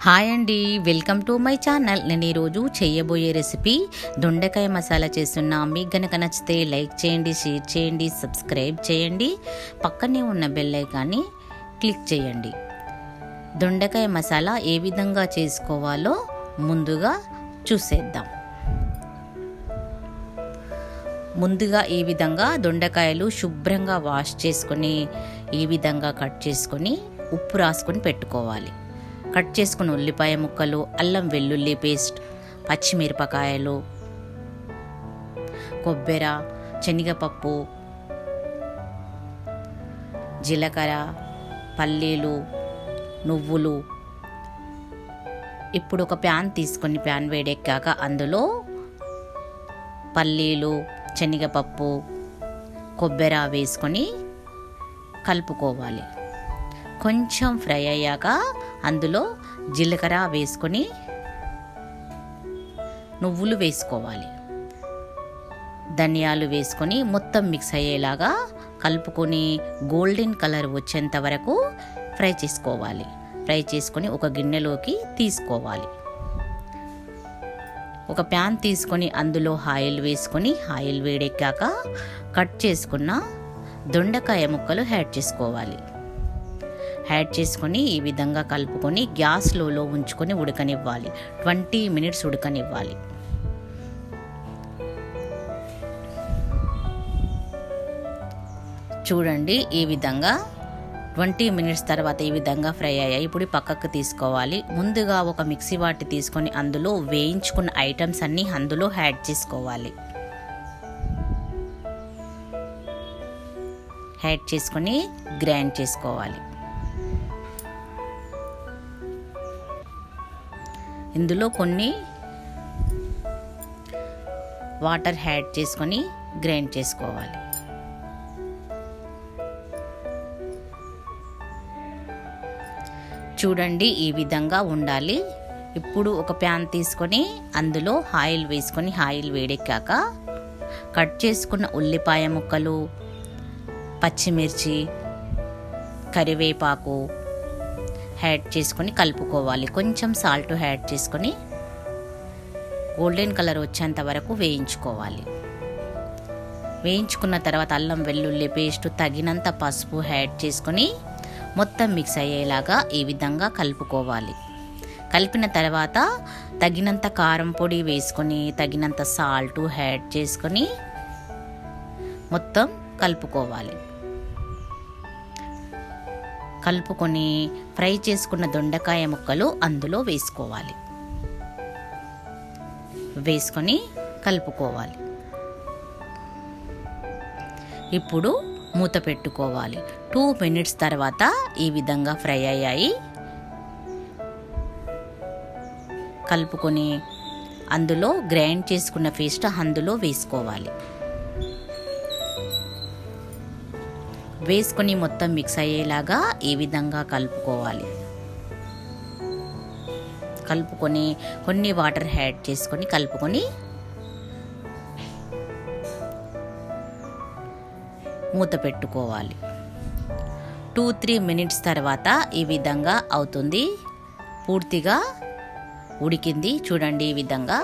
hi అండి welcome to my channel నేను ఈరోజు చేయబోయే రెసిపీ దొండకాయ మసాలా చేస్తున్నా మీకు గనక నచ్చితే లైక్ చేయండి షేర్ చేయండి సబ్స్క్రైబ్ చేయండి పక్కనే ఉన్న బెల్ ఐకాన్ని క్లిక్ చేయండి దొండకాయ మసాలా ఏ విధంగా చేసుకోవాలో ముందుగా చూసేద్దాం ముందుగా ఈ విధంగా దొండకాయలు శుభ్రంగా వాష్ చేసుకొని ఈ విధంగా కట్ చేసుకొని ఉప్పు రాసుకొని పెట్టుకోవాలి కట్ చేసుకుని ఉల్లిపాయ ముక్కలు అల్లం వెల్లుల్లి పేస్ట్ పచ్చిమిరపకాయలు కొబ్బెర శనగపప్పు జీలకర్ర పల్లీలు నువ్వులు ఇప్పుడు ఒక ప్యాన్ తీసుకొని ప్యాన్ వేడెక్కాక అందులో పల్లీలు శనగపప్పు కొబ్బెర వేసుకొని కలుపుకోవాలి కొంచెం ఫ్రై అయ్యాక అందులో జీలకర్ర వేసుకొని నువ్వులు వేసుకోవాలి ధనియాలు వేసుకొని మొత్తం మిక్స్ అయ్యేలాగా కలుపుకొని గోల్డెన్ కలర్ వచ్చేంత వరకు ఫ్రై చేసుకోవాలి ఫ్రై చేసుకొని ఒక గిన్నెలోకి తీసుకోవాలి ఒక ప్యాన్ తీసుకొని అందులో ఆయిల్ వేసుకొని ఆయిల్ వేడెక్కాక కట్ చేసుకున్న దొండకాయ ముక్కలు యాడ్ చేసుకోవాలి యాడ్ చేసుకొని ఈ విధంగా కలుపుకొని గ్యాస్ లోలో ఉంచుకొని ఉడకనివ్వాలి ట్వంటీ మినిట్స్ ఉడకనివ్వాలి చూడండి ఈ విధంగా ట్వంటీ మినిట్స్ తర్వాత ఈ విధంగా ఫ్రై అయ్యాయి ఇప్పుడు పక్కకు తీసుకోవాలి ముందుగా ఒక మిక్సీ వాటి తీసుకొని అందులో వేయించుకున్న ఐటమ్స్ అన్నీ అందులో యాడ్ చేసుకోవాలి యాడ్ చేసుకొని గ్రైండ్ చేసుకోవాలి ఇందులో కొన్ని వాటర్ యాడ్ చేసుకొని గ్రైండ్ చేసుకోవాలి చూడండి ఈ విధంగా ఉండాలి ఇప్పుడు ఒక ప్యాన్ తీసుకొని అందులో ఆయిల్ వేసుకొని ఆయిల్ వేడెక్కాక కట్ చేసుకున్న ఉల్లిపాయ ముక్కలు పచ్చిమిర్చి కరివేపాకు యాడ్ చేసుకొని కలుపుకోవాలి కొంచెం సాల్ట్ యాడ్ చేసుకొని గోల్డెన్ కలర్ వచ్చేంత వరకు వేయించుకోవాలి వేయించుకున్న తర్వాత అల్లం వెల్లుల్లి పేస్ట్ తగినంత పసుపు యాడ్ చేసుకొని మొత్తం మిక్స్ అయ్యేలాగా ఈ విధంగా కలుపుకోవాలి కలిపిన తర్వాత తగినంత కారం పొడి వేసుకొని తగినంత సాల్ట్ యాడ్ చేసుకొని మొత్తం కలుపుకోవాలి కలుపుకొని ఫ్రై చేసుకున్న దొండకాయ ముక్కలు అందులో వేసుకోవాలి వేసుకొని కలుపుకోవాలి ఇప్పుడు మూత పెట్టుకోవాలి టూ మినిట్స్ తర్వాత ఈ విధంగా ఫ్రై అయ్యాయి కలుపుకొని అందులో గ్రైండ్ చేసుకున్న పేస్ట్ అందులో వేసుకోవాలి వేసుకొని మొత్తం మిక్స్ అయ్యేలాగా ఈ విధంగా కలుపుకోవాలి కలుపుకొని కొన్ని వాటర్ యాడ్ చేసుకొని కలుపుకొని మూత పెట్టుకోవాలి టూ త్రీ మినిట్స్ తర్వాత ఈ విధంగా అవుతుంది పూర్తిగా ఉడికింది చూడండి ఈ విధంగా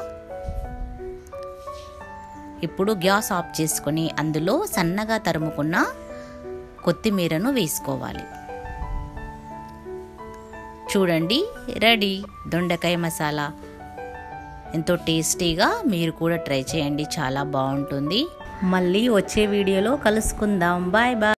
ఇప్పుడు గ్యాస్ ఆఫ్ చేసుకొని అందులో సన్నగా తరుముకున్న కొత్తిమీరను వేసుకోవాలి చూడండి రెడీ దొండకాయ మసాలా ఎంతో టేస్టీగా మీరు కూడా ట్రై చేయండి చాలా బాగుంటుంది మళ్ళీ వచ్చే వీడియోలో కలుసుకుందాం బాయ్ బాయ్